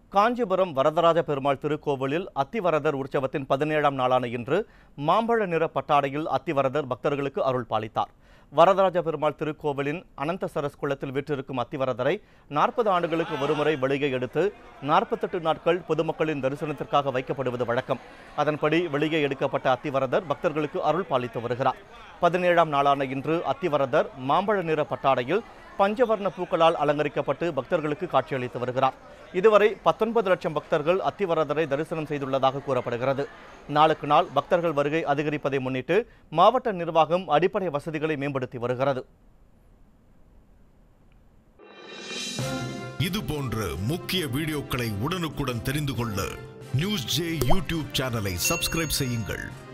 காஞ்சிபுரம் வரதராஜ பெருமாள் திருக்கோவிலில் அத்திவரதர் உற்சவத்தின் பதினேழாம் நாளான இன்று மாம்பழ நிற பட்டாடையில் அத்திவரதர் பக்தர்களுக்கு அருள் பாலித்தார் வரதராஜ பெருமாள் திருக்கோவிலின் அனந்த சரஸ் குளத்தில் வீற்றிருக்கும் அத்திவரதரை நாற்பது ஆண்டுகளுக்கு ஒருமுறை வெளியே எடுத்து நாற்பத்தெட்டு நாட்கள் பொதுமக்களின் தரிசனத்திற்காக வைக்கப்படுவது வழக்கம் அதன்படி வெளியே எடுக்கப்பட்ட அத்திவரதர் பக்தர்களுக்கு அருள் பாலித்து வருகிறார் பதினேழாம் நாளான இன்று அத்திவரதர் மாம்பழ நிற பட்டாடையில் பஞ்சவர்ண பூக்களால் அலங்கரிக்கப்பட்டு பக்தர்களுக்கு காட்சியளித்து வருகிறார் இதுவரை பத்தொன்பது லட்சம் பக்தர்கள் அத்திவரதரை தரிசனம் செய்துள்ளதாக கூறப்படுகிறது நாளுக்கு நாள் பக்தர்கள் வருகை அதிகரிப்பதை முன்னிட்டு மாவட்ட நிர்வாகம் அடிப்படை வசதிகளை மேம்படுத்தி வருகிறது இது போன்ற முக்கிய வீடியோக்களை உடனுக்குடன் தெரிந்து கொள்ள நியூஸ் ஜே யூடியூப் சேனலை சப்ஸ்கிரைப் செய்யுங்கள்